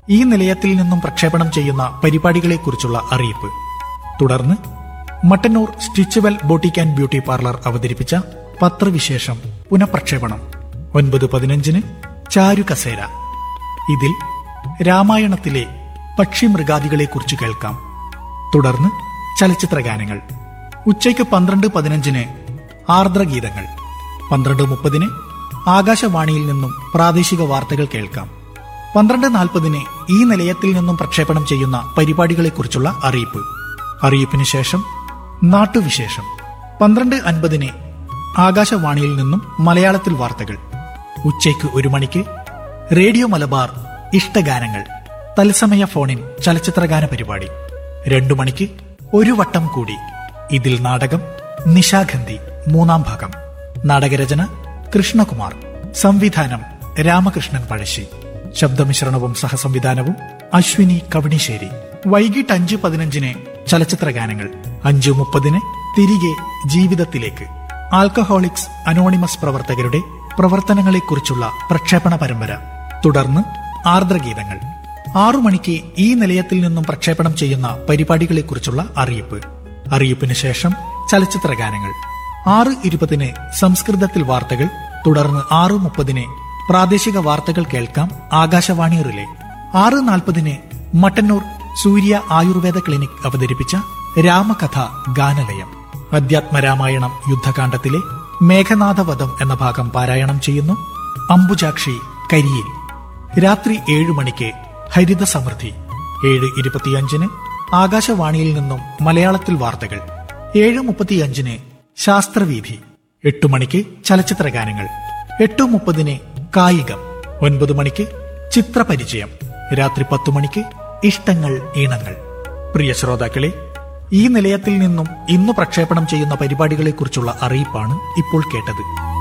ഈ നിലയത്തിൽ നിന്നും പ്രക്ഷേപണം ചെയ്യുന്ന പരിപാടികളെക്കുറിച്ചുള്ള അറിയിപ്പ് തുടർന്ന് Mattannur stitchual boutique and beauty parlour അവതരിപ്പിച്ച പത്രവിശേഷം പുനഃപ്രക്ഷേപണം ഒൻപത് പതിനഞ്ചിന് ചാരു കസേര ഇതിൽ രാമായണത്തിലെ പക്ഷിമൃഗാദികളെക്കുറിച്ച് കേൾക്കാം തുടർന്ന് ചലച്ചിത്ര ഗാനങ്ങൾ ഉച്ചയ്ക്ക് പന്ത്രണ്ട് പതിനഞ്ചിന് ആർദ്രഗീതങ്ങൾ പന്ത്രണ്ട് മുപ്പതിന് ആകാശവാണിയിൽ നിന്നും പ്രാദേശിക വാർത്തകൾ കേൾക്കാം പന്ത്രണ്ട് നാൽപ്പതിന് ഈ നിലയത്തിൽ നിന്നും പ്രക്ഷേപണം ചെയ്യുന്ന പരിപാടികളെക്കുറിച്ചുള്ള അറിയിപ്പ് അറിയിപ്പിന് ശേഷം നാട്ടുവിശേഷം പന്ത്രണ്ട് അൻപതിന് ആകാശവാണിയിൽ നിന്നും മലയാളത്തിൽ വാർത്തകൾ ഉച്ചയ്ക്ക് ഒരു മണിക്ക് റേഡിയോ മലബാർ ഇഷ്ടഗാനങ്ങൾ തത്സമയ ഫോണിൻ ചലച്ചിത്രഗാന പരിപാടി രണ്ടു മണിക്ക് ഒരു വട്ടം കൂടി ഇതിൽ നാടകം നിശാഗന്ധി മൂന്നാം ഭാഗം നാടകരചന കൃഷ്ണകുമാർ സംവിധാനം രാമകൃഷ്ണൻ പഴശ്ശി ശബ്ദമിശ്രണവും സഹസംവിധാനവും അശ്വിനി കവണിശ്ശേരി വൈകിട്ട് അഞ്ച് പതിനഞ്ചിന് ചലച്ചിത്ര ഗാനങ്ങൾ അഞ്ചു മുപ്പതിന് തിരികെ ജീവിതത്തിലേക്ക് ആൽക്കഹോളിക്സ് അനോണിമസ് പ്രവർത്തകരുടെ പ്രവർത്തനങ്ങളെക്കുറിച്ചുള്ള പ്രക്ഷേപണ പരമ്പര തുടർന്ന് ആർദ്രഗീതങ്ങൾ ആറു മണിക്ക് ഈ നിലയത്തിൽ നിന്നും പ്രക്ഷേപണം ചെയ്യുന്ന പരിപാടികളെക്കുറിച്ചുള്ള അറിയിപ്പ് അറിയിപ്പിന് ശേഷം ചലച്ചിത്ര ഗാനങ്ങൾ ആറ് ഇരുപതിന് സംസ്കൃതത്തിൽ വാർത്തകൾ തുടർന്ന് ആറ് മുപ്പതിന് പ്രാദേശിക വാർത്തകൾ കേൾക്കാം ആകാശവാണി റിലേ ആറ് നാൽപ്പതിന് മട്ടന്നൂർ സൂര്യ ആയുർവേദ ക്ലിനിക് അവതരിപ്പിച്ച രാമകഥ ഗാനലയം അധ്യാത്മരാമായണം യുദ്ധകാന്ഡത്തിലെ മേഘനാഥവധം എന്ന ഭാഗം പാരായണം ചെയ്യുന്നു അംബുജാക്ഷി കരിയിൽ രാത്രി ഏഴു മണിക്ക് ഹരിത സമൃദ്ധി ഏഴ് ഇരുപത്തിയഞ്ചിന് ആകാശവാണിയിൽ നിന്നും മലയാളത്തിൽ വാർത്തകൾ ഏഴ് മുപ്പത്തിയഞ്ചിന് ശാസ്ത്രവീഥി എട്ടു മണിക്ക് ചലച്ചിത്ര ഗാനങ്ങൾ എട്ടു മുപ്പതിന് കായികം ഒൻപത് മണിക്ക് ചിത്രപരിചയം രാത്രി പത്തു മണിക്ക് ഇഷ്ടങ്ങൾ ഈണങ്ങൾ പ്രിയ ശ്രോതാക്കളെ ഈ നിലയത്തിൽ നിന്നും ഇന്ന് പ്രക്ഷേപണം ചെയ്യുന്ന പരിപാടികളെക്കുറിച്ചുള്ള അറിയിപ്പാണ് ഇപ്പോൾ കേട്ടത്